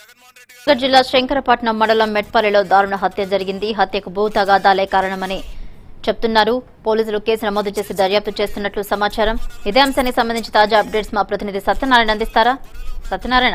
నల్గొండ జిల్లా శంకరపట్నం మండలం మెట్పల్లిలో దారుణ హత్య జరిగింది హత్యకు భూ తగాదాలే కారణమని చెప్తున్నారు పోలీసులు కేసు నమోదు చేసి దర్యాప్తు చేస్తున్నట్లు సమాచారం ఇదే అంశానికి సంబంధించి తాజా అప్డేట్స్ మా ప్రతినిధి సత్యనారాయణ అందిస్తారా సత్యనారాయణ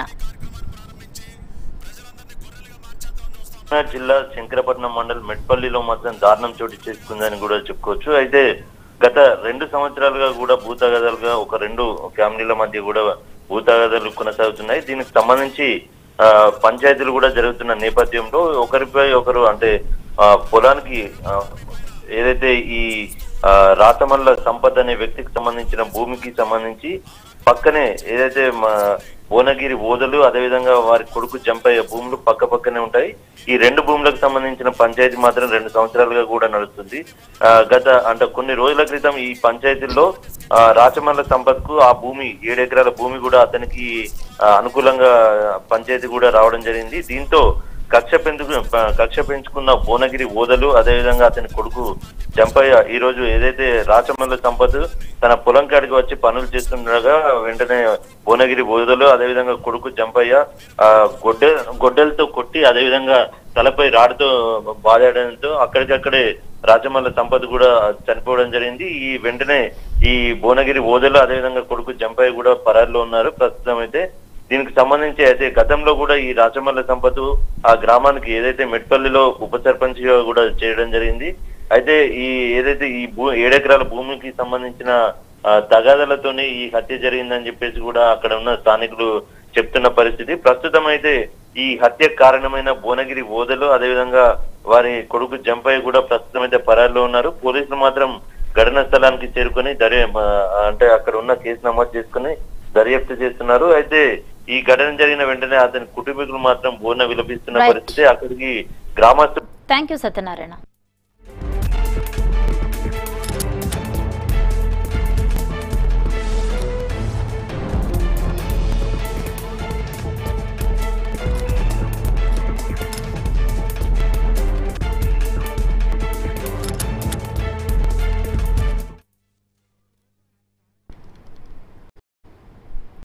కృష్ణా జిల్లా శంకరపట్నం మండల్ మెట్పల్లిలో మాత్రం దారుణం చోటు చేసుకుందని కూడా చెప్పుకోవచ్చు అయితే గత రెండు సంవత్సరాలుగా కూడా భూతగాదాలుగా ఒక రెండు ఫ్యామిలీల మధ్య కూడా భూతగాదాలు కొనసాగుతున్నాయి దీనికి సంబంధించి ఆ, పంచాయతీలు కూడా జరుగుతున్న నేపథ్యంలో ఒకరిపై ఒకరు అంటే ఆ, పొలానికి ఆ, ఏదైతే ఈ ఆ, రాతమల్ల సంపత్ అనే వ్యక్తికి సంబంధించిన భూమికి సంబంధించి పక్కనే ఏదైతే మా భువనగిరి ఓదలు అదేవిధంగా వారి కొడుకు జంపయ్య భూములు పక్క పక్కనే ఉంటాయి ఈ రెండు భూములకు సంబంధించిన పంచాయతీ మాత్రం రెండు సంవత్సరాలుగా కూడా నడుస్తుంది ఆ, గత అంటే కొన్ని రోజుల క్రితం ఈ పంచాయతీల్లో ఆ, రాచమల్ల సంపత్ కు ఆ భూమి ఏడు ఎకరాల భూమి కూడా అతనికి ఆ, అనుకూలంగా పంచాయతీ కూడా రావడం జరిగింది దీంతో కక్ష పెంచుకు కక్ష పెంచుకున్న భువనగిరి ఓదలు అదేవిధంగా అతని కొడుకు జంపయ్య ఈ రోజు ఏదైతే రాచమల్ల సంపత్ తన పొలం కాడికి వచ్చి పనులు చేస్తుండగా వెంటనే భువనగిరి ఓదలు అదేవిధంగా కొడుకు జంపయ్య ఆ గొడ్డె గొడ్డలతో కొట్టి అదేవిధంగా తలపై రాడుతో బాధేయడంతో అక్కడికక్కడే రాజమల్ల సంపత్ కూడా చనిపోవడం జరిగింది ఈ వెంటనే ఈ భువనగిరి ఓదలు అదేవిధంగా కొడుకు జంపయ్య కూడా పరారిలో ఉన్నారు ప్రస్తుతం అయితే దీనికి సంబంధించి అయితే గతంలో కూడా ఈ రాచమల్ల సంపత్ ఆ గ్రామానికి ఏదైతే మెట్పల్లిలో ఉప సర్పంచ్ గా కూడా చేయడం జరిగింది అయితే ఈ ఏదైతే ఈ భూ ఏడెకరాల భూమికి సంబంధించిన ఆ, తగాదాలతోనే ఈ హత్య జరిగిందని చెప్పేసి కూడా అక్కడ ఉన్న స్థానికులు చెప్తున్న పరిస్థితి ప్రస్తుతం అయితే ఈ హత్య కారణమైన భువనగిరి ఓదలు అదేవిధంగా వారి కొడుకు జంపయ్య కూడా ప్రస్తుతం అయితే పరారిలో ఉన్నారు పోలీసులు మాత్రం ఘటన స్థలానికి చేరుకొని దర్య ఆ, అంటే అక్కడ ఉన్న కేసు నమోదు చేసుకుని దర్యాప్తు చేస్తున్నారు అయితే ఈ ఘటన జరిగిన వెంటనే అతని కుటుంబీకులు మాత్రం బోర్న విలపిస్తున్న Right. పరిస్థితి అక్కడికి గ్రామస్తులు థ్యాంక్ యూ సత్యనారాయణ